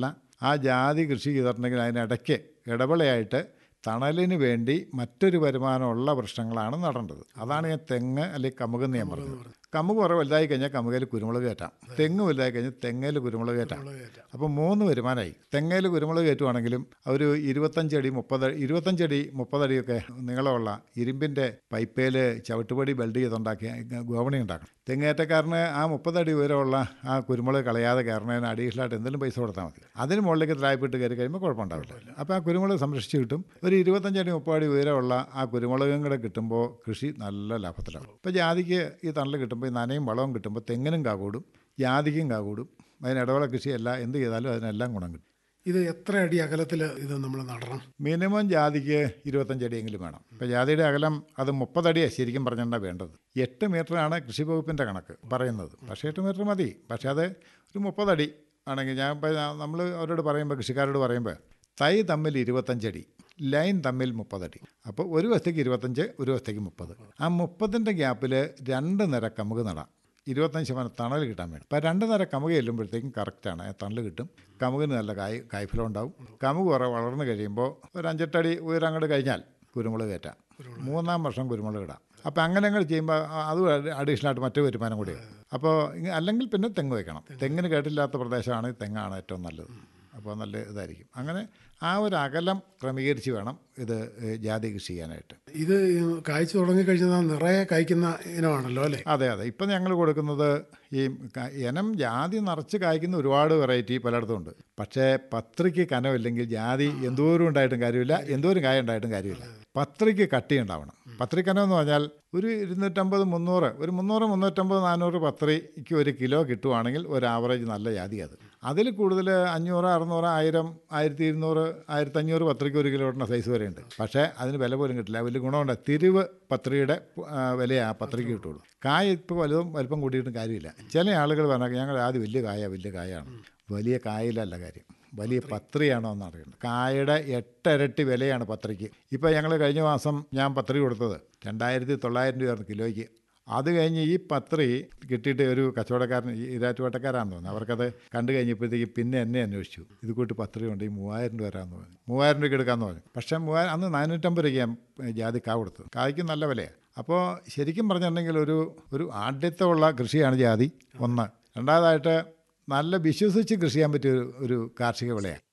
മാത്രമല്ല ആ ജാതി കൃഷി ചെയ്തിട്ടുണ്ടെങ്കിൽ അതിനിടയ്ക്ക് ഇടവിളയായിട്ട് തണലിന് വേണ്ടി മറ്റൊരു വരുമാനമുള്ള വൃക്ഷങ്ങളാണ് നടേണ്ടത് അതാണ് ഞാൻ തെങ്ങ് അല്ലെങ്കിൽ കമുക് എന്ന് ഞാൻ പറഞ്ഞത് കമുക് കുറേ വലുതായി കഴിഞ്ഞാൽ കമുകയിൽ കുരുമുളക് കയറ്റാം തെങ്ങ് വലുതായി കഴിഞ്ഞാൽ തെങ്ങയിൽ കുരുമുളക് കയറ്റാം അപ്പോൾ മൂന്ന് വരുമാനമായി തെങ്ങയിൽ കുരുമുളക് കയറ്റുവാണെങ്കിലും ഒരു ഇരുപത്തഞ്ചടി മുപ്പത് ഇരുപത്തഞ്ചടി മുപ്പതടിയൊക്കെ നീളമുള്ള ഇരുമ്പിൻ്റെ പൈപ്പേൽ ചവിട്ടുപടി ബെൽഡ് ചെയ്തുണ്ടാക്കിയ ഗോവണി ഉണ്ടാക്കണം തെങ്ങേറ്റക്കാരന് ആ മുപ്പതടി ഉയരമുള്ള ആ കുരുമുളക് കളയാതെ കയറുന്നതിന് അഡീഷണലായിട്ട് എന്തെങ്കിലും പൈസ കൊടുത്താൽ മതി അതിന് മുകളിലേക്ക് ത്രായ്പിട്ട് കയറി കഴിയുമ്പോൾ കുഴപ്പമുണ്ടാവില്ല അപ്പോൾ ആ കുരുമുളക് സംരക്ഷിച്ച് കിട്ടും ഒരു ഇരുപത്തഞ്ചടി മുപ്പതടി ഉയരമുള്ള ആ കുരുമുളകും കൂടെ കിട്ടുമ്പോൾ കൃഷി നല്ല ലാഭത്തിലാവും ഇപ്പോൾ ജാതിക്ക് ഈ തണൽ കിട്ടുമ്പോൾ ഈ നനയും വളവും കിട്ടുമ്പോൾ തെങ്ങിനും കാകൂടും ജാതിക്കും കാകൂടും അതിന് ഇടവേള കൃഷിയല്ല എന്ത് ചെയ്താലും അതിനെല്ലാം ഗുണം കിട്ടും ഇത് എത്ര അടി അകലത്തിൽ ഇത് നമ്മൾ നടണം മിനിമം ജാതിക്ക് ഇരുപത്തഞ്ചടിയെങ്കിലും വേണം ഇപ്പോൾ ജാതിയുടെ അകലം അത് മുപ്പതടിയാണ് ശരിക്കും പറഞ്ഞാൽ വേണ്ടത് എട്ട് മീറ്ററാണ് കൃഷി വകുപ്പിൻ്റെ കണക്ക് പറയുന്നത് പക്ഷേ എട്ട് മീറ്റർ മതി പക്ഷേ അത് ഒരു മുപ്പതടി ആണെങ്കിൽ ഞാൻ ഇപ്പോൾ നമ്മൾ അവരോട് പറയുമ്പോൾ കൃഷിക്കാരോട് പറയുമ്പോൾ തൈ തമ്മിൽ ഇരുപത്തഞ്ചടി ലൈൻ തമ്മിൽ മുപ്പതടി അപ്പോൾ ഒരു വശത്തേക്ക് ഇരുപത്തഞ്ച് ഒരു വശത്തേക്ക് മുപ്പത് ആ മുപ്പതിൻ്റെ ഗ്യാപ്പിൽ രണ്ട് നിര കമുക് നടാം ഇരുപത്തഞ്ച് ശതമാനം തണൽ കിട്ടാൻ വേണ്ടി അപ്പോൾ രണ്ട് നിര കമുക് ചെല്ലുമ്പോഴത്തേക്കും കറക്റ്റാണ് തണൽ കിട്ടും കമുകിന് നല്ല കായ് കായ്ഫലം ഉണ്ടാവും കമുക് കുറെ വളർന്നു കഴിയുമ്പോൾ ഒരു അഞ്ചെട്ടടി ഉയരം അങ്ങോട്ട് കഴിഞ്ഞാൽ കുരുമുളക് കയറ്റാം മൂന്നാം വർഷം കുരുമുളക് ഇടാം അപ്പോൾ അങ്ങനെ അങ്ങോട്ട് ചെയ്യുമ്പോൾ അത് അഡീഷണലായിട്ട് മറ്റു വരുമാനം കൂടിയാണ് അപ്പോൾ ഇങ്ങ- അല്ലെങ്കിൽ പിന്നെ തെങ്ങ് വയ്ക്കണം തെങ്ങിന് കേട്ടില്ലാത്ത പ്രദേശമാണ് തെങ്ങാണ് ഏറ്റവും നല്ലത് അപ്പോൾ നല്ല ഇതായിരിക്കും അങ്ങനെ ആ ഒരു അകലം ക്രമീകരിച്ച് വേണം ഇത് ഏഹ്, ജാതി കൃഷി ചെയ്യാനായിട്ട് ഇത് കായ്ച്ചു തുടങ്ങിക്കഴിഞ്ഞാൽ നിറയെ കായ്ക്കുന്ന ഇനമാണല്ലോ അല്ലേ അതെ അതെ ഇപ്പം ഞങ്ങൾ കൊടുക്കുന്നത് ഈ ക- ഇനം ജാതി നിറച്ച് കായ്ക്കുന്ന ഒരുപാട് വെറൈറ്റി പലയിടത്തും ഉണ്ട് പക്ഷേ പത്രിക്ക് കനമില്ലെങ്കിൽ ജാതി എന്തോരം ഉണ്ടായിട്ടും കാര്യമില്ല എന്തോരം കായ ഉണ്ടായിട്ടും കാര്യമില്ല പത്രിക്ക് കട്ടി ഉണ്ടാവണം പത്രി കനം എന്ന് പറഞ്ഞാൽ ഒരു ഇരുന്നൂറ്റമ്പത് മുന്നൂറ് ഒരു മുന്നൂറ് മുന്നൂറ്റമ്പത് നാനൂറ് പത്രിക്ക് ഒരു കിലോ കിട്ടുവാണെങ്കിൽ ഒരു ആവറേജ് നല്ല ജാതി അത് അതിൽ കൂടുതൽ അഞ്ഞൂറ് അറുന്നൂറ് ആയിരം ആയിരത്തി ഇരുന്നൂറ് ആയിരത്തഞ്ഞൂറ് പത്രിക്ക് ഒരു കിലോ ഇടുന്ന സൈസ് വരെ ഉണ്ട് പക്ഷേ അതിന് വില പോലും കിട്ടില്ല വലിയ ഗുണമുണ്ട് തിരിവ് പത്രിയുടെ വിലയാണ് ആ പത്രിക്ക് കിട്ടുള്ളൂ കായ ഇപ്പോൾ വലുതും വലിപ്പം കൂട്ടിയിട്ടും കാര്യമില്ല ചില ആളുകൾ പറഞ്ഞാൽ ഞങ്ങൾ ആദ്യം വലിയ കായ വലിയ കായാണ് വലിയ കായലല്ല കാര്യം വലിയ പത്രിയാണോ എന്ന് അറിയുന്നത് കായയുടെ എട്ടരട്ടി വിലയാണ് പത്രിക്ക് ഇപ്പോൾ ഞങ്ങൾ കഴിഞ്ഞ മാസം ഞാൻ പത്രി കൊടുത്തത് രണ്ടായിരത്തി തൊള്ളായിരം രൂപയായിരുന്നു കിലോയ്ക്ക് അത് കഴിഞ്ഞ് ഈ പത്രി കിട്ടിയിട്ട് ഒരു കച്ചവടക്കാരൻ ഈ ഇരാറ്റുവട്ടക്കാരാണെന്ന് തോന്നുന്നു അവർക്കത് കണ്ടു കഴിഞ്ഞപ്പോഴത്തേക്ക് പിന്നെ എന്നെ അന്വേഷിച്ചു ഇത് കൂട്ടി പത്രി ഉണ്ട് ഈ മൂവായിരം രൂപ വരാമെന്ന് പറഞ്ഞു മൂവായിരം രൂപയ്ക്ക് എടുക്കാമെന്ന് പറഞ്ഞു പക്ഷേ മൂവായിരം അന്ന് നാനൂറ്റമ്പത് രൂപയ്ക്ക് ഞാൻ ജാതി കാ കൊടുത്തത് കായ്ക്ക് നല്ല വിലയാണ് അപ്പോൾ ശരിക്കും പറഞ്ഞിട്ടുണ്ടെങ്കിൽ ഒരു ഒരു ആഢ്യത്വമുള്ള കൃഷിയാണ് ജാതി ഒന്ന് രണ്ടാമതായിട്ട് നല്ല വിശ്വസിച്ച് കൃഷി ചെയ്യാൻ പറ്റിയ ഒരു ഒരു കാർഷിക വിളയാണ്